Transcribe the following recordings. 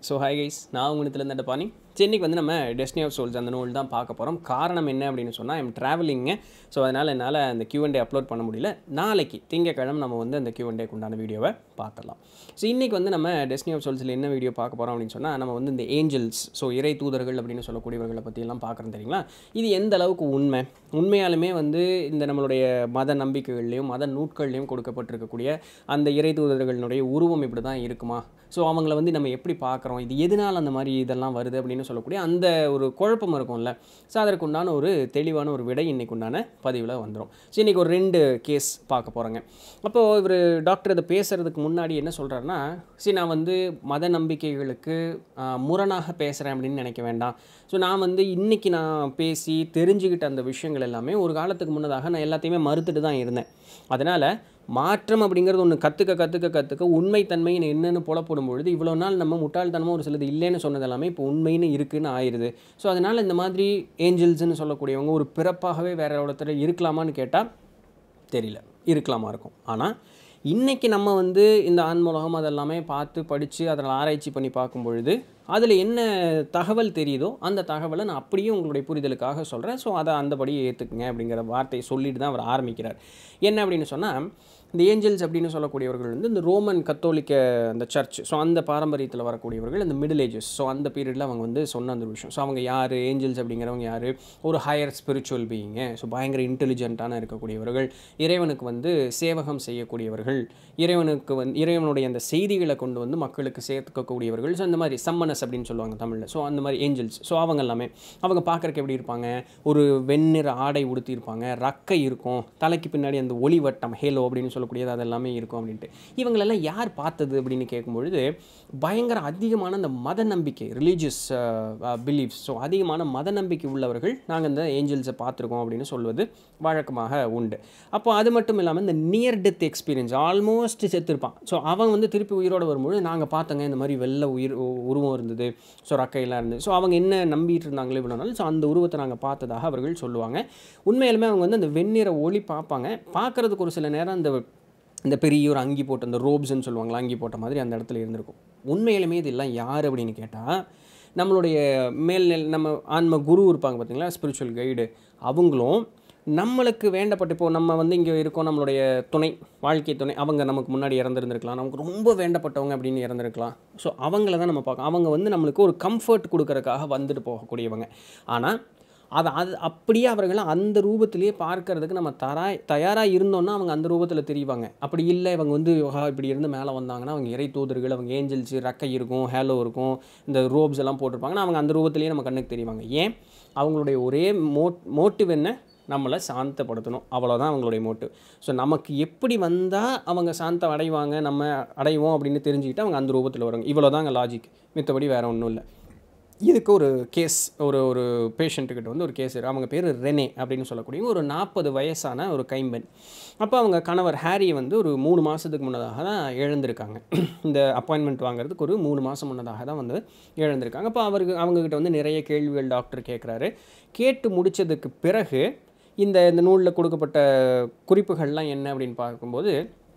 so hi guys நான் உங்களிடத்துலேருந்து அந்த பாணி சென்னைக்கு வந்து நம்ம டெஸ்னி ஆஃப் சோல்ஸ் அந்த நூல் தான் பார்க்க போகிறோம் காரணம் என்ன அப்படின்னு சொன்னால் எம் ட்ராவலிங்க ஸோ அதனால் என்னால் அந்த Q&A அப்லோட் பண்ண முடியல நாளைக்கு திங்கக்கிழமை நம்ம வந்து அந்த Q&A உண்டான வீடியோவை பார்க்கலாம் ஸோ இன்றைக்கி வந்து நம்ம டெஸ்னி ஆஃப் சோல்ஸில் என்ன வீடியோ பார்க்க போகிறோம் அப்படின்னு சொன்னால் நம்ம வந்து இந்த ஏஞ்சல்ஸ் ஸோ இறை தூதர்கள் அப்படின்னு சொல்லக்கூடியவர்களை பற்றியெல்லாம் பார்க்குறோம் தெரியுங்களா இது எந்த அளவுக்கு உண்மை உண்மையாலுமே வந்து இந்த நம்மளுடைய மத நம்பிக்கைகள்லையும் மத நூட்கள்லையும் கொடுக்கப்பட்டிருக்கக்கூடிய அந்த இறை தூதர்களுடைய உருவம் இப்படி தான் இருக்குமா ஸோ அவங்கள வந்து நம்ம எப்படி பார்க்குறோம் இது எதனால் அந்த மாதிரி இதெல்லாம் வருது அப்படின்னு சொல்லக்கூடிய அந்த ஒரு குழப்பம் இருக்கும்ல ஸோ அதற்கு உண்டான ஒரு தெளிவான ஒரு விடை இன்னைக்கு உண்டான பதிவில் வந்துடும் ஸோ இன்றைக்கி ஒரு ரெண்டு கேஸ் பார்க்க போகிறோங்க அப்போது இவர் டாக்டர் இதை பேசுகிறதுக்கு முன்னாடி என்ன சொல்கிறாருன்னா சரி நான் வந்து மத நம்பிக்கைகளுக்கு ஆஹ், முரணாக பேசுகிறேன் அப்படின்னு நினைக்க வேண்டாம் ஸோ நான் வந்து இன்றைக்கி நான் பேசி தெரிஞ்சுக்கிட்ட அந்த விஷயங்கள் எல்லாமே ஒரு காலத்துக்கு முன்னதாக நான் எல்லாத்தையுமே மறுத்துட்டு தான் இருந்தேன் அதனால் மாற்றம் அப்படிங்கிறது ஒன்று கற்றுக்க கற்றுக்க கற்றுக்க உண்மைத்தன்மை என்னென்னு புலப்படும் பொழுது இவ்வளோ நாள் நம்ம முட்டாள்தனமாக ஒரு சிலது இல்லைன்னு சொன்னது எல்லாமே இப்போ உண்மைன்னு இருக்குன்னு ஆயிடுது ஸோ அதனால் இந்த மாதிரி ஏஞ்சல்ஸ்னு சொல்லக்கூடியவங்க ஒரு பிறப்பாகவே வேற ஒருத்தர் இருக்கலாமான்னு கேட்டால் தெரியல இருக்கலாமா இருக்கும் ஆனால் இன்றைக்கி நம்ம வந்து இந்த ஆன்மூலகம் அதெல்லாமே பார்த்து படித்து அதில் ஆராய்ச்சி பண்ணி பார்க்கும் பொழுது அதில் என்ன தகவல் தெரியுதோ அந்த தகவலை நான் அப்படியே உங்களுடைய புரிதலுக்காக சொல்கிறேன் ஸோ அதை அந்தபடி ஏற்றுக்குங்க அப்படிங்கிற வார்த்தையை சொல்லிட்டு தான் அவர் ஆரம்பிக்கிறார் என்ன அப்படின்னு சொன்னால் இந்த ஏஞ்சல்ஸ் அப்படின்னு சொல்லக்கூடியவர்கள் வந்து இந்த ரோமன் கத்தோலிக்க அந்த சர்ச் ஸோ அந்த பாரம்பரியத்தில் வரக்கூடியவர்கள் அந்த மிடில் ஏஜஸ் ஸோ அந்த பீரியடில் அவங்க வந்து சொன்ன அந்த விஷயம் ஸோ அவங்க யார் ஏஞ்சல்ஸ் அப்படிங்கிறவங்க யார் ஒரு ஹையர் ஸ்பிரிச்சுவல் பீயிங்கு ஸோ பயங்கர இன்டெலிஜென்ட்டான இருக்கக்கூடியவர்கள் இறைவனுக்கு வந்து சேவகம் செய்யக்கூடியவர்கள் இறைவனுக்கு வந்து இறைவனுடைய அந்த செய்திகளை கொண்டு வந்து மக்களுக்கு சேர்த்துக்கக்கூடியவர்கள் ஸோ அந்த மாதிரி சம்மனஸ் அப்படின்னு சொல்லுவாங்க தமிழில் ஸோ அந்த மாதிரி ஏஞ்சல்ஸ் ஸோ அவங்க எல்லாமே அவங்க பார்க்குறக்கு எப்படி இருப்பாங்க ஒரு வெண்ணிற ஆடை உடுத்தியிருப்பாங்க ரக்கை இருக்கும் தலைக்கு பின்னாடி அந்த ஒளி வட்டம் ஹேலோ அப்படின்னு சொல்லக்கூடியது அது எல்லாமே இருக்கும் அப்படின்ட்டு இவங்களெல்லாம் யார் பார்த்தது அப்படின்னு கேட்கும்பொழுது பயங்கர அதிகமான அந்த மத நம்பிக்கை ரிலீஜியஸ் பிலீஃப்ஸ் ஸோ அதிகமான மத நம்பிக்கை உள்ளவர்கள் நாங்கள் இந்த ஏஞ்சல்ஸை பார்த்துருக்கோம் அப்படின்னு சொல்வது வழக்கமாக உண்டு அப்போ அது மட்டும் இல்லாமல் இந்த நியர் டெத் எக்ஸ்பீரியன்ஸ் ஆல்மோஸ்ட் செத்துருப்பான் ஸோ அவன் வந்து திருப்பி உயிரோடு வரும்பொழுது நாங்கள் பார்த்தோங்க இந்த மாதிரி வெள்ளை உயிர் உ- உருவம் இருந்தது ஸோ ரக்கையெல்லாம் இருந்தது ஸோ அவங்க என்ன நம்பிட்டு இருந்தாங்களோ இவ்வளோ நாள் ஸோ அந்த உருவத்தை நாங்கள் பார்த்ததாக அவர்கள் சொல்லுவாங்க உண்மையிலுமே அவங்க வந்து அந்த வெண்ணிற ஒளி பார்ப்பாங்க பார்க்கறதுக்கு ஒரு சில நேரம் அந்த இந்த பெரிய ஒரு அங்கி போட்ட அந்த ரோப்ஸ்ன்னு சொல்லுவாங்களா அங்கி போட்ட மாதிரி அந்த இடத்துல இருந்திருக்கும் உண்மையிலுமே இதெல்லாம் யார் அப்படின்னு கேட்டால் நம்மளுடைய மேல்நிலை நம்ம ஆன்ம குரு இருப்பாங்க பார்த்தீங்களா ஸ்பிரிச்சுவல் கைடு அவங்களும் நம்மளுக்கு வேண்டப்பட்ட இப்போ நம்ம வந்து இங்கே இருக்கோம் நம்மளுடைய துணை வாழ்க்கை துணை அவங்க நமக்கு முன்னாடி இறந்துருந்துருக்கலாம் நமக்கு ரொம்ப வேண்டப்பட்டவங்க அப்படின்னு இறந்துருக்கலாம் ஸோ அவங்கள தான் நம்ம பார்க்கணும் அவங்க வந்து நம்மளுக்கு ஒரு கம்ஃபர்ட் கொடுக்கறதுக்காக வந்துட்டு போகக்கூடியவங்க ஆனால் அதை அது அப்படியே அவர்களை அந்த ரூபத்திலேயே பார்க்கறதுக்கு நம்ம தராய் தயாராக இருந்தோம்னா அவங்க அந்த ரூபத்தில் தெரிவாங்க அப்படி இல்லை இவங்க வந்து ஆஹா, இப்படி இருந்து மேலே வந்தாங்கன்னா அவங்க இறை தூதர்கள் அவங்க ஏஞ்சல்ஸ் ரக்கை இருக்கும் ஹேலோ இருக்கும் இந்த ரோப்ஸ் எல்லாம் போட்டிருப்பாங்கன்னா அவங்க அந்த ரூபத்திலேயே நம்ம கண்ணுக்கு தெரிவாங்க ஏன் அவங்களுடைய ஒரே மோட் மோட்டிவ் என்ன நம்மளை சாந்தப்படுத்தணும் அவ்வளோதான் அவங்களுடைய மோட்டிவ் ஸோ நமக்கு எப்படி வந்தால் அவங்க சாந்தம் அடைவாங்க நம்ம அடைவோம் அப்படின்னு தெரிஞ்சுக்கிட்டு அவங்க அந்த ரூபத்தில் வருவாங்க இவ்வளோதாங்க லாஜிக் மித்தபடி வேறு ஒன்றும் இல்லை இதுக்கு ஒரு கேஸ் ஒரு ஒரு பேஷண்ட்டுக்கிட்ட வந்து ஒரு கேஸ் இருக்கு அவங்க பேர் ரெனே அப்படின்னு சொல்லக்கூடிய ஒரு நாற்பது வயசான ஒரு கைம்பெண் அப்போ அவங்க கணவர் ஹாரி வந்து ஒரு மூணு மாதத்துக்கு முன்னதாக தான் இழந்திருக்காங்க இந்த அப்பாயின்மெண்ட் வாங்குறதுக்கு ஒரு மூணு மாதம் முன்னதாக தான் வந்து இழந்திருக்காங்க அப்போ அவருக்கு அவங்கக்கிட்ட வந்து நிறைய கேள்விகள் டாக்டர் கேட்குறாரு கேட்டு முடிச்சதுக்கு பிறகு இந்த இந்த நூலில் கொடுக்கப்பட்ட குறிப்புகள்லாம் என்ன அப்படின்னு பார்க்கும்போது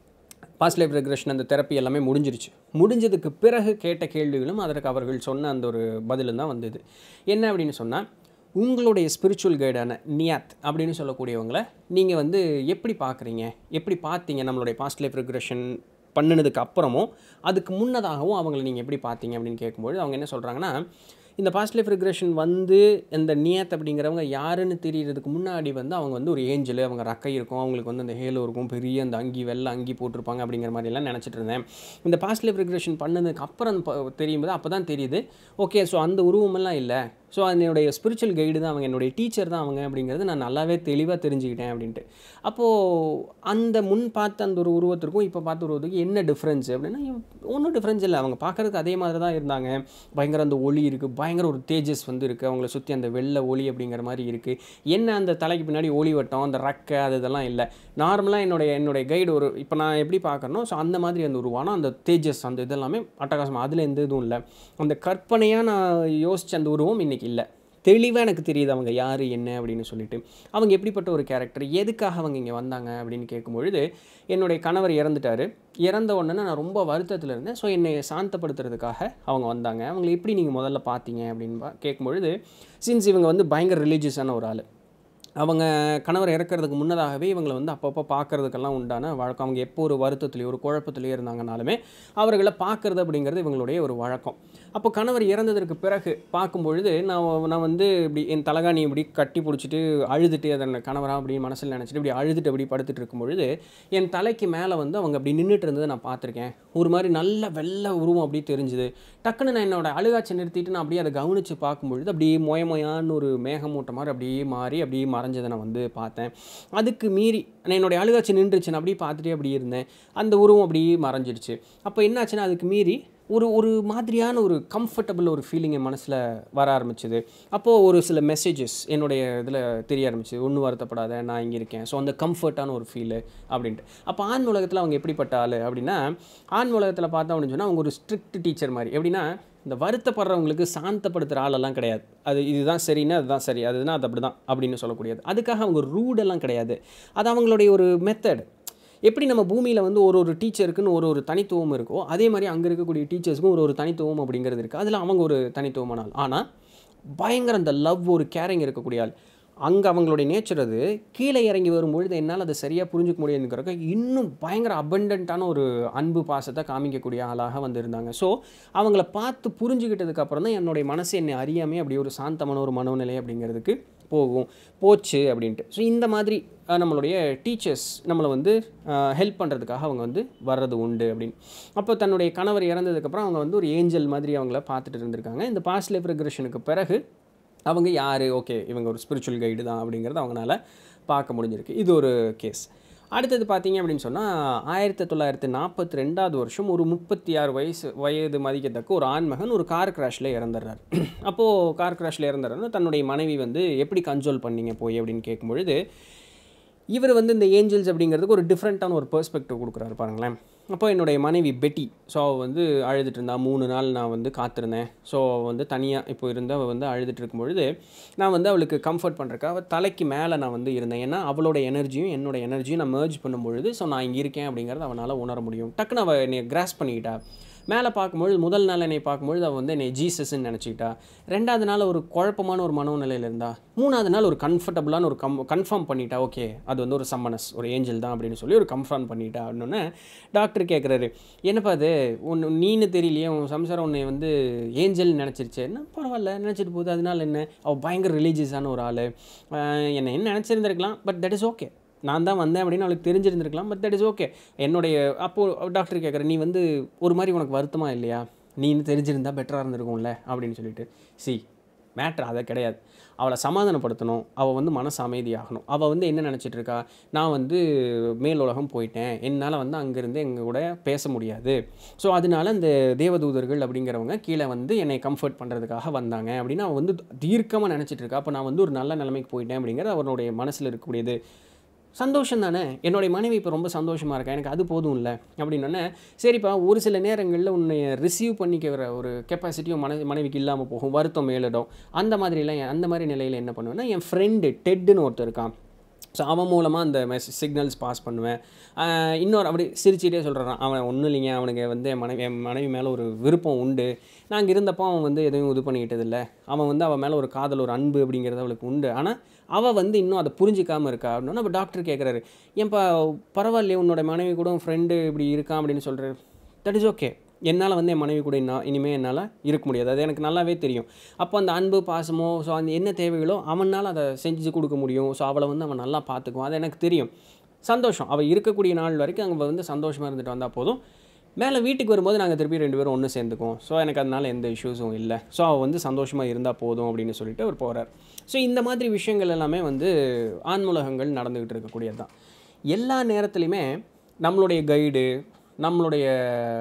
பாஸ்ட் லைஃப் ரெக்ரெஷன் அந்த தெரப்பி எல்லாமே முடிஞ்சிருச்சு முடிஞ்சதுக்கு பிறகு கேட்ட கேள்விகளும் அதற்கு அவர்கள் சொன்ன அந்த ஒரு பதிலும் தான் வந்தது என்ன அப்படின்னு சொன்னால் உங்களுடைய ஸ்பிரிச்சுவல் கைடான நியாத் அப்படின்னு சொல்லக்கூடியவங்கள நீங்கள் வந்து எப்படி பார்க்குறீங்க எப்படி பார்த்தீங்க நம்மளுடைய பாஸ்ட் லைஃப் ரெக்ரெஷன் பண்ணினதுக்கு அப்புறமும் அதுக்கு முன்னதாகவும் அவங்கள நீங்கள் எப்படி பார்த்தீங்க அப்படின்னு கேட்கும்போது அவங்க என்ன சொல்கிறாங்கன்னா இந்த பாஸ்ட் லைஃப் ரிக்ரெஷன் வந்து இந்த நியத் அப்படிங்கிறவங்க யாருன்னு தெரியறதுக்கு முன்னாடி வந்து அவங்க வந்து ஒரு ஏஞ்சல் அவங்க ரக்கை இருக்கும் அவங்களுக்கு வந்து அந்த ஹேலோ இருக்கும் பெரிய அந்த அங்கி வெள்ளை அங்கி போட்டிருப்பாங்க அப்படிங்கிற மாதிரிலாம் நினச்சிட்டு இருந்தேன் இந்த பாஸ்ட் லைஃப் ரிக்ரெஷன் பண்ணதுக்கு அப்புறம் ப- தெரியும் போது அப்போ தான் தெரியுது ஓகே ஸோ அந்த உருவமெல்லாம் இல்லை ஸோ என்னுடைய ஸ்பிரிச்சுவல் கைடு தான் அவங்க என்னுடைய டீச்சர் தான் அவங்க அப்படிங்கிறது நான் நல்லாவே தெளிவாக தெரிஞ்சுக்கிட்டேன் அப்படின்ட்டு அப்போது அந்த முன் பார்த்த அந்த ஒரு உருவத்திற்கும் இப்போ பார்த்த உருவத்துக்கும் என்ன டிஃப்ரென்ஸ் அப்படின்னா ஒன்றும் டிஃப்ரென்ஸ் இல்லை அவங்க பார்க்கறதுக்கு அதே மாதிரி தான் இருந்தாங்க பயங்கர அந்த ஒளி இருக்குது பயங்கர ஒரு தேஜஸ் வந்து இருக்குது அவங்கள சுற்றி அந்த வெள்ளை ஒளி அப்படிங்கிற மாதிரி இருக்குது என்ன அந்த தலைக்கு பின்னாடி ஒளி வட்டம் அந்த ரக்கை அது இதெல்லாம் இல்லை நார்மலாக என்னுடைய என்னுடைய கைடு ஒரு இப்போ நான் எப்படி பார்க்கறனோ ஸோ அந்த மாதிரி அந்த உருவானம் அந்த தேஜஸ் அந்த இதெல்லாமே அட்டகாசம் அதில் எந்த இதுவும் இல்லை அந்த கற்பனையாக நான் யோசிச்ச அந்த உருவம் இன்றைக்கி இல்லை தெளிவாக எனக்கு தெரியுது அவங்க யார் என்ன அப்படின்னு சொல்லிட்டு அவங்க எப்படிப்பட்ட ஒரு கேரக்டர் எதுக்காக அவங்க இங்கே வந்தாங்க அப்படின்னு கேட்கும்பொழுது என்னுடைய கணவர் இறந்துட்டார் இறந்த உடனே நான் ரொம்ப வருத்தத்தில் இருந்தேன் ஸோ என்னை சாந்தப்படுத்துறதுக்காக அவங்க வந்தாங்க அவங்களை எப்படி நீங்கள் முதல்ல பார்த்தீங்க அப்படின்னு பா- கேட்கும்பொழுது சின்ஸ் இவங்க வந்து பயங்கர ரிலீஜியஸான ஒரு ஆள் அவங்க கணவர் இறக்கிறதுக்கு முன்னதாகவே இவங்களை வந்து அப்பப்போ பார்க்கறதுக்கெல்லாம் உண்டான வழக்கம் அவங்க எப்போ ஒரு வருத்தத்துலேயோ ஒரு குழப்பத்திலேயோ இருந்தாங்கனாலுமே அவர்களை பார்க்கறது அப்படிங்கிறது இவங்களுடைய ஒரு வழக்கம் அப்போ கணவர் இறந்ததற்கு பிறகு பார்க்கும்பொழுது நான் நான் வந்து இப்படி என் தலகாணி இப்படி கட்டி பிடிச்சிட்டு அழுதுட்டு அதை கணவராக அப்படி மனசில் நினச்சிட்டு இப்படி அழுதுட்டு அப்படி படுத்துட்டு இருக்கும் பொழுது என் தலைக்கு மேலே வந்து அவங்க அப்படி நின்றுட்டு இருந்ததை நான் பார்த்துருக்கேன் ஒரு மாதிரி நல்ல வெள்ளை உருவம் அப்படி தெரிஞ்சுது டக்குன்னு நான் என்னோட அழுகாட்சி நிறுத்திட்டு நான் அப்படியே அதை கவனித்து பார்க்கும்பொழுது அப்படியே மொய மொயான்னு ஒரு மேகமூட்டம் மாதிரி அப்படியே மாறி அப்படியே மறைஞ்சதை நான் வந்து பார்த்தேன் அதுக்கு மீறி நான் என்னுடைய அழுகாட்சி நின்றுச்சு நான் அப்படியே பார்த்துட்டே அப்படியே இருந்தேன் அந்த உருவம் அப்படியே மறைஞ்சிடுச்சு அப்போ என்னாச்சுன்னா அதுக்கு மீறி ஒரு ஒரு மாதிரியான ஒரு கம்ஃபர்டபுள் ஒரு ஃபீலிங் என் மனசில் வர ஆரம்பிச்சுது அப்போது ஒரு சில மெசேஜஸ் என்னுடைய இதில் தெரிய ஆரம்பிச்சுது ஒன்றும் வருத்தப்படாத நான் இங்கே இருக்கேன் ஸோ அந்த கம்ஃபர்ட்டான ஒரு ஃபீலு அப்படின்ட்டு அப்போ ஆண் உலகத்தில் அவங்க எப்படிப்பட்ட ஆள் அப்படின்னா ஆண் உலகத்தில் பார்த்தோம் அப்படின்னு சொன்னால் அவங்க ஒரு ஸ்ட்ரிக்ட் டீச்சர் மாதிரி எப்படின்னா இந்த வருத்தப்படுறவங்களுக்கு சாந்தப்படுத்துகிற ஆளெல்லாம் கிடையாது அது இதுதான் சரின்னா அதுதான் சரி அதுனா அது அப்படி தான் அப்படின்னு சொல்லக்கூடியது அதுக்காக அவங்க ரூடெல்லாம் கிடையாது அது அவங்களுடைய ஒரு மெத்தட் எப்படி நம்ம பூமியில் வந்து ஒரு ஒரு டீச்சருக்குன்னு ஒரு ஒரு தனித்துவம் இருக்கோ அதே மாதிரி அங்கே இருக்கக்கூடிய டீச்சர்ஸ்க்கும் ஒரு ஒரு தனித்துவம் அப்படிங்கிறது இருக்குது அதில் அவங்க ஒரு தனித்துவமான ஆள் ஆனால் பயங்கர அந்த லவ் ஒரு கேரிங் இருக்கக்கூடிய ஆள் அங்கே அவங்களுடைய நேச்சர் அது கீழே இறங்கி வரும்பொழுது என்னால் அதை சரியாக புரிஞ்சுக்க முடியாதுங்கிறக்க இன்னும் பயங்கர அபண்டண்ட்டான ஒரு அன்பு பாசத்தை காமிக்கக்கூடிய ஆளாக வந்திருந்தாங்க ஸோ அவங்கள பார்த்து புரிஞ்சுக்கிட்டதுக்கு அப்புறம் தான் என்னுடைய மனசு என்னை அறியாமே அப்படி ஒரு சாந்தமான ஒரு மனோநிலை அப்படிங்கிறதுக்கு போகும் போச்சு அப்படின்ட்டு ஸோ இந்த மாதிரி அஹ், நம்மளுடைய டீச்சர்ஸ் நம்மளை வந்து ஹெல்ப் பண்ணுறதுக்காக அவங்க வந்து வர்றது உண்டு அப்படின்னு அப்போ தன்னுடைய கணவர் இறந்ததுக்கப்புறம் அவங்க வந்து ஒரு ஏஞ்சல் மாதிரி அவங்கள பார்த்துட்டு இருந்திருக்காங்க இந்த பாஸ்ட் லைஃப் ரெக்ரெஷனுக்கு பிறகு அவங்க யார் ஓகே இவங்க ஒரு ஸ்பிரிச்சுவல் கைடு தான் அப்படிங்கிறத அவங்களால பார்க்க முடிஞ்சிருக்கு இது ஒரு கேஸ் அடுத்தது பார்த்தீங்க அப்படின்னு சொன்னால் ஆயிரத்தி தொள்ளாயிரத்தி நாற்பத்தி ரெண்டாவது வருஷம் ஒரு முப்பத்தி ஆறு வயசு வயது மதிக்கத்தக்க ஒரு ஆண்மகன் ஒரு கார் கிராஷில் இறந்துடுறார் அப்போது கார் கிராஷில் இறந்துடுறாரு தன்னுடைய மனைவி வந்து எப்படி கன்சோல் பண்ணீங்க போய் அப்படின்னு கேட்கும்பொழுது இவர் வந்து இந்த ஏஞ்சல்ஸ் அப்படிங்கிறதுக்கு ஒரு டிஃப்ரெண்ட்டான ஒரு பெர்ஸ்பெக்டிவ் கொடுக்குறாரு பாருங்களேன் அப்போ என்னுடைய மனைவி பெட்டி ஸோ அவள் வந்து அழுதுட்டு இருந்தா மூணு நாள் நான் வந்து காத்திருந்தேன் ஸோ அவள் வந்து தனியாக இப்போ இருந்து அவள் வந்து அழுதுட்டு இருக்கும் பொழுது நான் வந்து அவளுக்கு கம்ஃபர்ட் பண்ணுறக்கா அவள் தலைக்கு மேலே நான் வந்து இருந்தேன் ஏன்னா அவளோட எனர்ஜியும் என்னோட எனர்ஜியும் நான் merge பண்ணும் பொழுது ஸோ நான் இங்கே இருக்கேன் அப்படிங்கிறத அவனால் உணர முடியும் டக்குன்னு அவள் என்னை கிராஸ் பண்ணிக்கிட்டா மேலே பார்க்கும்பொழுது முதல் நாள் என்னை பார்க்கும்பொழுது அவள் வந்து என்னை ஜீசஸ்ன்னு நினச்சிக்கிட்டா ரெண்டாவது நாள் ஒரு குழப்பமான ஒரு மனோநிலையில் இருந்தா மூணாவது நாள் ஒரு கம்ஃபர்டபுளான ஒரு கம் கன்ஃபார்ம் பண்ணிட்டா ஓகே அது வந்து ஒரு சம்மனஸ் ஒரு ஏஞ்சல் தான் அப்படின்னு சொல்லி ஒரு கன்ஃபார்ம் பண்ணிட்டா அப்படின்னோடனே டாக்டர் கேட்குறாரு என்னப்பா அது ஒன்று நீன்னு தெரியலையே உன் சம்சாரம் உன்னை வந்து ஏஞ்சல் நினச்சிருச்சு என்ன பரவாயில்ல நினச்சிட்டு போகுது அதனால என்ன அவள் பயங்கர ரிலீஜியஸான ஒரு ஆள் என்னை என்ன நினச்சிருந்துருக்கலாம் பட் தட் இஸ் ஓகே நான் தான் வந்தேன் அப்படின்னு அவளுக்கு தெரிஞ்சிருந்திருக்கலாம் பட் தட் இஸ் ஓகே என்னுடைய அப்போது டாக்டர் கேட்குறேன் நீ வந்து ஒரு மாதிரி உனக்கு வருத்தமா இல்லையா நீ இன்னும் தெரிஞ்சிருந்தா பெட்டராக இருந்திருக்கும்ல அப்படின்னு சொல்லிட்டு சி மேட்ரு அதை கிடையாது அவளை சமாதானப்படுத்தணும் அவள் வந்து மனசு அமைதியாகணும் அவள் வந்து என்ன நினச்சிட்டு இருக்கா நான் வந்து மேல் உலகம் போயிட்டேன் என்னால் வந்து அங்கேருந்து எங்கள் கூட பேச முடியாது ஸோ அதனால இந்த தேவதூதர்கள் அப்படிங்கிறவங்க கீழே வந்து என்னை கம்ஃபர்ட் பண்ணுறதுக்காக வந்தாங்க அப்படின்னு அவள் வந்து தீர்க்கமாக நினச்சிட்டு இருக்கா அப்போ நான் வந்து ஒரு நல்ல நிலைமைக்கு போயிட்டேன் அப்படிங்கிறது அவனுடைய மனசில் இருக்கக்கூடியது சந்தோஷம் தானே என்னுடைய மனைவி இப்போ ரொம்ப சந்தோஷமாக இருக்கா எனக்கு அது போதும் இல்லை அப்படின்னோடனே சரிப்பா ஒரு சில நேரங்களில் உன்னை ரிசீவ் பண்ணிக்கிற ஒரு கெப்பாசிட்டியும் மன மனைவிக்கு இல்லாமல் போகும் வருத்தம் மேலிடும் அந்த மாதிரிலாம் என் அந்த மாதிரி நிலையில் என்ன பண்ணுவேன்னா என் ஃப்ரெண்டு டெட்டுன்னு ஒருத்தர் இருக்கான் ஸோ அவன் மூலமாக அந்த மெஸ் சிக்னல்ஸ் பாஸ் பண்ணுவேன் ஆஹ் இன்னொரு அப்படி சிரிச்சிட்டே சொல்கிறான் அவன் ஒன்றும் இல்லைங்க அவனுக்கு வந்து என் மனைவி என் மனைவி மேலே ஒரு விருப்பம் உண்டு நாங்கள் இருந்தப்போ அவன் வந்து எதுவும் இது பண்ணிக்கிட்டது இல்லை அவன் வந்து அவன் மேலே ஒரு காதல் ஒரு அன்பு அப்படிங்கிறது அவளுக்கு உண்டு ஆனால் அவள் வந்து இன்னும் அதை புரிஞ்சிக்காமல் இருக்கா அப்படின்னா அப்போ டாக்டர் கேட்குறாரு ஏன்பா பரவாயில்லையே உன்னோட மனைவி கூட ஃப்ரெண்டு இப்படி இருக்கான் அப்படின்னு சொல்கிறாரு தட் இஸ் ஓகே என்னால் வந்து என் மனைவி கூட இன்னும் இனிமேல் என்னால் இருக்க முடியாது அது எனக்கு நல்லாவே தெரியும் அப்போ அந்த அன்பு பாசமோ ஸோ அந்த என்ன தேவைகளோ அவனால் அதை செஞ்சு கொடுக்க முடியும் ஸோ அவளை வந்து அவன் நல்லா பார்த்துக்குவான் அது எனக்கு தெரியும் சந்தோஷம் அவள் இருக்கக்கூடிய நாள் வரைக்கும் அங்கே வந்து சந்தோஷமாக இருந்துட்டு வந்தால் போதும் மேலே வீட்டுக்கு வரும்போது நாங்கள் திருப்பி ரெண்டு பேரும் ஒன்று சேர்ந்துக்குவோம் ஸோ எனக்கு அதனால் எந்த இஷ்யூஸும் இல்லை ஸோ அவள் வந்து சந்தோஷமாக இருந்தால் போதும் அப்படின்னு சொல்லிட்டு அவர் போகிறார் ஸோ இந்த மாதிரி விஷயங்கள் எல்லாமே வந்து ஆன்மூலகங்கள் நடந்துக்கிட்டு இருக்கக்கூடியது தான் எல்லா நேரத்துலையுமே நம்மளுடைய கைடு நம்மளுடைய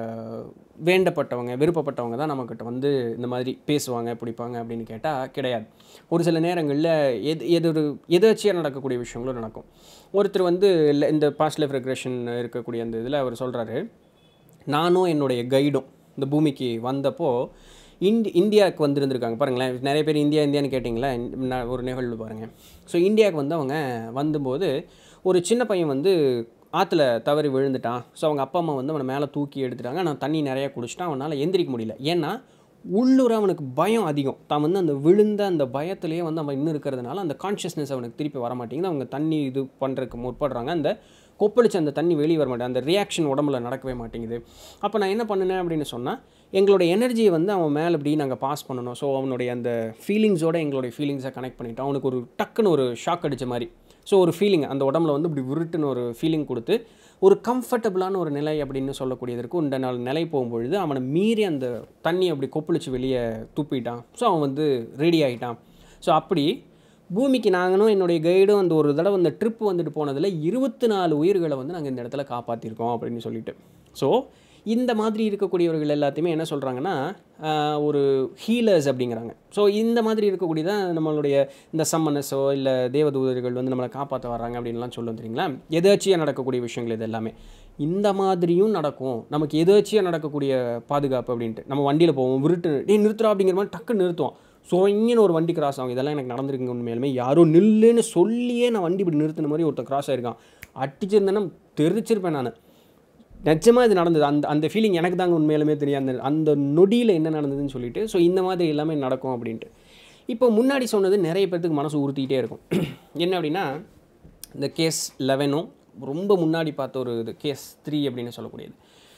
வேண்டப்பட்டவங்க விருப்பப்பட்டவங்க தான் நம்மக்கிட்ட வந்து இந்த மாதிரி பேசுவாங்க பிடிப்பாங்க அப்படின்னு கேட்டால் கிடையாது ஒரு சில நேரங்களில் எது எது ஒரு எதாச்சியாக நடக்கக்கூடிய விஷயங்களும் நடக்கும் ஒருத்தர் வந்து இல்ல- இந்த பாஸ்ட் லைஃப் ரெக்ரெஷன் இருக்கக்கூடிய அந்த இதில் அவர் சொல்கிறாரு நானும் என்னுடைய கைடும் இந்த பூமிக்கு வந்தப்போ இந்தி இந்தியாவுக்கு வந்திருந்திருக்காங்க பாருங்களேன் நிறைய பேர் இந்தியா இந்தியான்னு கேட்டிங்களா நான் ஒரு நிகழ்வு பாருங்கள் ஸோ இந்தியாவுக்கு வந்து அவங்க வந்தபோது ஒரு சின்ன பையன் வந்து ஆற்றுல தவறி விழுந்துட்டான் ஸோ அவங்க அப்பா அம்மா வந்து அவனை மேலே தூக்கி எடுத்துட்டாங்க ஆனால் தண்ணி நிறைய குடிச்சிட்டான் அவனால் எந்திரிக்க முடியல ஏன்னா உள்ளூர் அவனுக்கு பயம் அதிகம் தான் வந்து அந்த விழுந்த அந்த பயத்திலேயே வந்து அவன் இன்னும் இருக்கிறதுனால அந்த கான்ஷியஸ்னஸ் அவனுக்கு திருப்பி வர மாட்டேங்குது அவங்க தண்ணி இது பண்ணுறதுக்கு முற்படுறாங்க அந்த கொப்பளிச்சு அந்த தண்ணி வெளியே வர மாட்டேங்குது அந்த ரியாக்ஷன் உடம்புல நடக்கவே மாட்டேங்குது அப்போ நான் என்ன பண்ணினேன் அப்படின்னு சொன்னால் எங்களுடைய எனர்ஜியை வந்து அவன் மேலே இப்படி நாங்கள் பாஸ் பண்ணணும் ஸோ அவனுடைய அந்த ஃபீலிங்ஸோட எங்களுடைய ஃபீலிங்ஸை கனெக்ட் பண்ணிட்டோம் அவனுக்கு ஒரு டக்குன்னு ஒரு ஷாக் அடித்த மாதிரி ஸோ ஒரு ஃபீலிங் அந்த உடம்புல வந்து இப்படி விருட்டுன்னு ஒரு ஃபீலிங் கொடுத்து ஒரு கம்ஃபர்டபுளான ஒரு நிலை அப்படின்னு சொல்லக்கூடியதற்கு உண்ட நாள் நிலை போகும்பொழுது அவனை மீறி அந்த தண்ணி அப்படி கொப்பளிச்சு வெளியே துப்பிட்டான் ஸோ அவன் வந்து ரெடி ஆகிட்டான் ஸோ அப்படி பூமிக்கு நாங்களும் என்னுடைய கைடும் அந்த ஒரு தடவை அந்த ட்ரிப் வந்துட்டு போனதில் இருபத்தி நாலு உயிர்களை வந்து நாங்கள் இந்த இடத்துல காப்பாற்றிருக்கோம் அப்படின்னு சொல்லிட்டு ஸோ இந்த மாதிரி இருக்கக்கூடியவர்கள் எல்லாத்தையுமே என்ன சொல்கிறாங்கன்னா ஆஹ், ஒரு ஹீலர்ஸ் அப்படிங்கிறாங்க ஸோ இந்த மாதிரி இருக்கக்கூடியதான் நம்மளுடைய இந்த சம்மனஸோ இல்லை தேவதூதர்கள் வந்து நம்மளை காப்பாற்ற வர்றாங்க அப்படின்லாம் சொல்லும் தெரியுங்களா எதாச்சியாக நடக்கக்கூடிய விஷயங்கள் இது எல்லாமே இந்த மாதிரியும் நடக்கும் நமக்கு எதாச்சியாக நடக்கக்கூடிய பாதுகாப்பு அப்படின்ட்டு நம்ம வண்டியில் போவோம் விருட்டு டேய் நிறுத்துறா அப்படிங்கிற மாதிரி டக்கு நிறுத்துவோம் ஸோ இங்கேன்னு ஒரு வண்டி கிராஸ் ஆகும் இதெல்லாம் எனக்கு நடந்திருக்குங்க உண்மையிலுமே யாரோ நில்லுன்னு சொல்லியே நான் வண்டி இப்படி நிறுத்தின மாதிரி ஒருத்தன் கிராஸ் ஆயிருக்கான் அடிச்சிருந்தேன்னா தெரிச்சிருப்பேன் நான் நிஜமாக இது நடந்தது அந்த அந்த ஃபீலிங் எனக்கு தாங்க உண்மையிலுமே தெரியும் அந்த அந்த நொடியில் என்ன நடந்ததுன்னு சொல்லிட்டு ஸோ இந்த மாதிரி எல்லாமே நடக்கும் அப்படின்ட்டு இப்போ முன்னாடி சொன்னது நிறைய பேர்த்துக்கு மனசு உறுத்திக்கிட்டே இருக்கும் என்ன அப்படின்னா இந்த கேஸ் லெவனும் ரொம்ப முன்னாடி பார்த்த ஒரு இது கேஸ் த்ரீ அப்படின்னு சொல்லக்கூடியது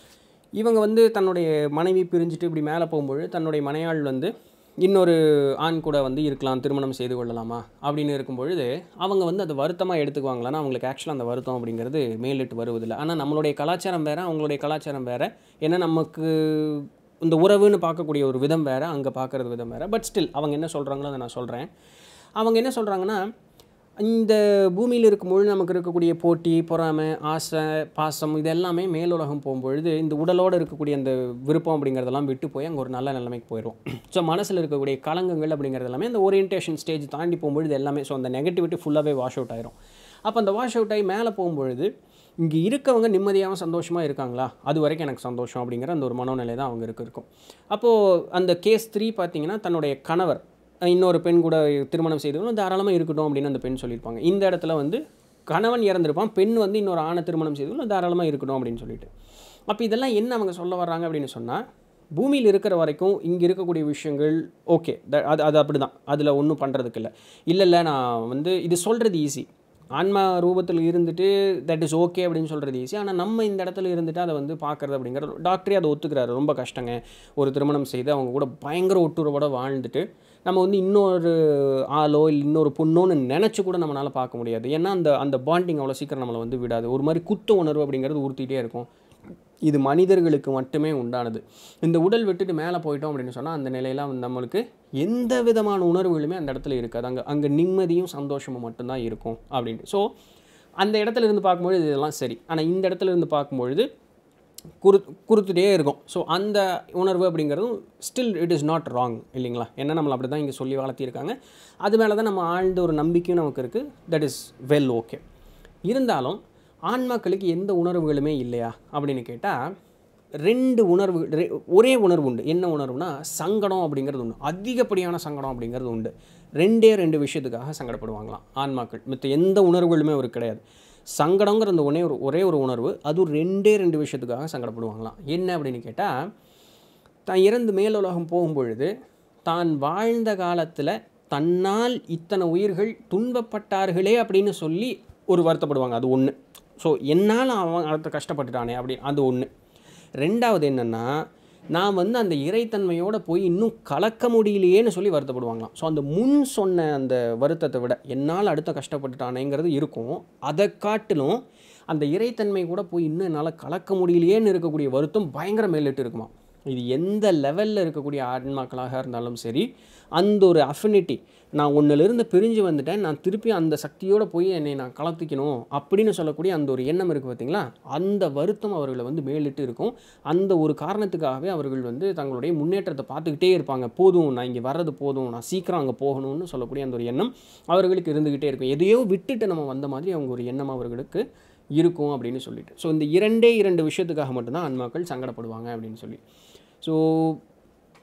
இவங்க வந்து தன்னுடைய மனைவி பிரிஞ்சுட்டு இப்படி மேலே போகும்போது தன்னுடைய மனையாள் வந்து இன்னொரு ஆண் கூட வந்து இருக்கலாம் திருமணம் செய்து கொள்ளலாமா அப்படின்னு இருக்கும் பொழுது அவங்க வந்து அதை வருத்தமாக எடுத்துக்குவாங்களான்னா அவங்களுக்கு ஆக்சுவலாக அந்த வருத்தம் அப்படிங்கிறது மேலிட்டு வருவதில்லை ஆனால் நம்மளுடைய கலாச்சாரம் வேறு அவங்களுடைய கலாச்சாரம் வேறு ஏன்னா நமக்கு இந்த உறவுன்னு பார்க்கக்கூடிய ஒரு விதம் வேறு அங்கே பார்க்குறது விதம் வேறு பட் ஸ்டில் அவங்க என்ன சொல்கிறாங்களோ அதை நான் சொல்கிறேன் அவங்க என்ன சொல்கிறாங்கன்னா இந்த பூமியில் இருக்கும்பொழுது நமக்கு இருக்கக்கூடிய போட்டி பொறாமை ஆசை பாசம் இது எல்லாமே மேலுலகம் போகும்பொழுது இந்த உடலோடு இருக்கக்கூடிய அந்த விருப்பம் அப்படிங்கிறதெல்லாம் விட்டு போய் அங்கே ஒரு நல்ல நிலைமைக்கு போயிடும் ஸோ மனசில் இருக்கக்கூடிய கலங்கங்கள் அப்படிங்கிறது எல்லாமே அந்த ஓரியன்டேஷன் ஸ்டேஜ் தாண்டி போகும்பொழுது எல்லாமே ஸோ அந்த நெகட்டிவிட்டி ஃபுல்லாகவே வாஷ் அவுட் ஆயிரும் அப்போ அந்த வாஷ் அவுட் ஆகி மேலே போகும்பொழுது இங்கே இருக்கவங்க நிம்மதியாகவும் சந்தோஷமாக இருக்காங்களா அது வரைக்கும் எனக்கு சந்தோஷம் அப்படிங்கிற அந்த ஒரு மனோநிலை தான் அவங்க இருக்க இருக்கும் அப்போது அந்த கேஸ் த்ரீ பார்த்தீங்கன்னா தன்னுடைய கணவர் இன்னொரு பெண் கூட திருமணம் செய்தவங்க தாராளமாக இருக்கட்டும் அப்படின்னு அந்த பெண் சொல்லியிருப்பாங்க இந்த இடத்துல வந்து கணவன் இறந்திருப்பான் பெண் வந்து இன்னொரு ஆணை திருமணம் செய்தவங்க தாராளமாக இருக்கட்டும் அப்படின்னு சொல்லிட்டு அப்போ இதெல்லாம் என்ன அவங்க சொல்ல வர்றாங்க அப்படின்னு சொன்னால் பூமியில் இருக்கிற வரைக்கும் இங்கே இருக்கக்கூடிய விஷயங்கள் ஓகே அது அது அப்படி தான் அதில் ஒன்றும் பண்ணுறதுக்கு இல்லை இல்லை இல்லை நான் வந்து இது சொல்கிறது ஈஸி ஆன்மா ரூபத்தில் இருந்துட்டு தட் இஸ் ஓகே அப்படின்னு சொல்கிறது ஈஸி ஆனால் நம்ம இந்த இடத்துல இருந்துட்டு அதை வந்து பார்க்குறது அப்படிங்கிறது டாக்டரே அதை ஒத்துக்கிறாரு ரொம்ப கஷ்டங்க ஒரு திருமணம் செய்து அவங்க கூட பயங்கர ஒட்டுறவோட வாழ்ந்துட்டு நம்ம வந்து இன்னொரு ஆளோ இல்லை இன்னொரு பொண்ணோன்னு நினச்சி கூட நம்மளால் பார்க்க முடியாது ஏன்னா அந்த அந்த பாண்டிங் அவ்வளோ சீக்கிரம் நம்மளை வந்து விடாது ஒரு மாதிரி குத்த உணர்வு அப்படிங்கிறது உறுத்திட்டே இருக்கும் இது மனிதர்களுக்கு மட்டுமே உண்டானது இந்த உடல் விட்டுட்டு மேலே போயிட்டோம் அப்படின்னு சொன்னால் அந்த நிலையெல்லாம் வந்து நம்மளுக்கு எந்த விதமான உணர்வுகளுமே அந்த இடத்துல இருக்காது அங்கே அங்கே நிம்மதியும் சந்தோஷமும் மட்டும்தான் இருக்கும் அப்படின்ட்டு ஸோ அந்த இடத்துல இருந்து பார்க்கும்பொழுது இதெல்லாம் சரி ஆனால் இந்த இடத்துல இருந்து பார்க்கும்பொழுது குறு குறுத்துட்டே இருக்கும் ஸோ அந்த உணர்வு அப்படிங்கிறதும் still it is not wrong இல்லைங்களா என்ன நம்மளை அப்படி தான் இங்கே சொல்லி வளர்த்திருக்காங்க அது மேலே தான் நம்ம ஆழ்ந்த ஒரு நம்பிக்கையும் நமக்கு இருக்குது தட் இஸ் வெல் ஓகே இருந்தாலும் ஆன்மாக்களுக்கு எந்த உணர்வுகளுமே இல்லையா அப்படின்னு கேட்டால் ரெண்டு உணர்வு ரெ- ஒரே உணர்வு உண்டு என்ன உணர்வுனா சங்கடம் அப்படிங்கிறது உண்டு அதிகப்படியான சங்கடம் அப்படிங்கிறது உண்டு ரெண்டே ரெண்டு விஷயத்துக்காக சங்கடப்படுவாங்களாம் ஆன்மாக்கள் மற்ற எந்த உணர்வுகளுமே அவருக்கு கிடையாது சங்கடங்கிற அந்த ஒரே ஒரு ஒரே ஒரு உணர்வு அதுவும் ரெண்டே ரெண்டு விஷயத்துக்காக சங்கடப்படுவாங்களாம் என்ன அப்படின்னு கேட்டால் தான் இறந்து மேலுலகம் போகும்பொழுது தான் வாழ்ந்த காலத்தில் தன்னால் இத்தனை உயிர்கள் துன்பப்பட்டார்களே அப்படின்னு சொல்லி ஒரு வருத்தப்படுவாங்க அது ஒன்று ஸோ என்னால் அவன் அடுத்த கஷ்டப்பட்டுட்டானே அப்படி அது ஒன்று ரெண்டாவது என்னென்னா நான் வந்து அந்த இறைத்தன்மையோட போய் இன்னும் கலக்க முடியலையேன்னு சொல்லி வருத்தப்படுவாங்களாம் ஸோ அந்த முன் சொன்ன அந்த வருத்தத்தை விட என்னால் அடுத்த கஷ்டப்பட்டுட்டானேங்கிறது இருக்கும் அதை காட்டிலும் அந்த இறைத்தன்மை கூட போய் இன்னும் என்னால் கலக்க முடியலையேன்னு இருக்கக்கூடிய வருத்தம் பயங்கர மேலிட்டு இருக்குமா இது எந்த லெவலில் இருக்கக்கூடிய ஆன்மாக்களாக இருந்தாலும் சரி அந்த ஒரு அஃபினிட்டி நான் ஒன்றிலிருந்து பிரிஞ்சு வந்துட்டேன் நான் திருப்பி அந்த சக்தியோடு போய் என்னை நான் கலத்திக்கணும் அப்படின்னு சொல்லக்கூடிய அந்த ஒரு எண்ணம் இருக்குது பார்த்தீங்களா அந்த வருத்தம் அவர்களை வந்து மேலிட்டு இருக்கும் அந்த ஒரு காரணத்துக்காகவே அவர்கள் வந்து தங்களுடைய முன்னேற்றத்தை பார்த்துக்கிட்டே இருப்பாங்க போதும் நான் இங்கே வர்றது போதும் நான் சீக்கிரம் அங்கே போகணும்னு சொல்லக்கூடிய அந்த ஒரு எண்ணம் அவர்களுக்கு இருந்துக்கிட்டே இருக்கும் எதையோ விட்டுட்டு நம்ம வந்த மாதிரி அவங்க ஒரு எண்ணம் அவர்களுக்கு இருக்கும் அப்படின்னு சொல்லிட்டு ஸோ இந்த இரண்டே இரண்டு விஷயத்துக்காக மட்டும்தான் ஆன்மாக்கள் சங்கடப்படுவாங்க அப்படின்னு சொல்லி ஸோ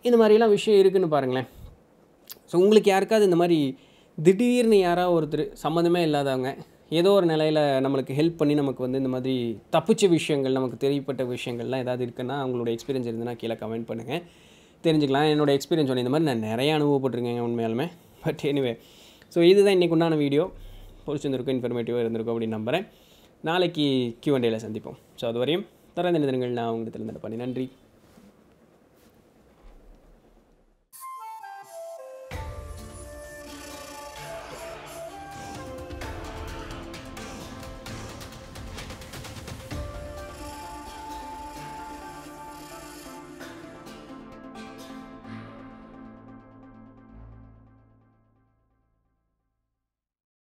இந்த மாதிரிலாம் விஷயம் இருக்குன்னு பாருங்களேன் ஸோ உங்களுக்கு யாருக்காவது இந்த மாதிரி திடீர்னு யாராவது ஒருத்தர் சம்மந்தமே இல்லாதவங்க ஏதோ ஒரு நிலையில் நம்மளுக்கு ஹெல்ப் பண்ணி நமக்கு வந்து இந்த மாதிரி தப்பிச்ச விஷயங்கள் நமக்கு தெரியப்பட்ட விஷயங்கள்லாம் ஏதாவது இருக்குன்னா அவங்களோட எக்ஸ்பீரியன்ஸ் இருந்ததுன்னா கீழே கமெண்ட் பண்ணுங்கள் தெரிஞ்சுக்கலாம் என்னோட எக்ஸ்பீரியன்ஸ் ஒன்று இந்த மாதிரி நான் நிறைய அனுபவப்பட்டிருக்கேங்க உண்மையாலுமே பட் எனிவே ஸோ இதுதான் இன்றைக்கு உண்டான வீடியோ பிடிச்சிருந்திருக்கும் இன்ஃபர்மேட்டிவாக இருந்திருக்கும் அப்படின்னு நம்புகிறேன் நாளைக்கு கியூஎன்டேல சந்திப்போம் ஸோ அது வரையும் தொடர்ந்து நிறுவனங்கள் நான் உங்களுக்கு தெரிந்த பண்ணி நன்றி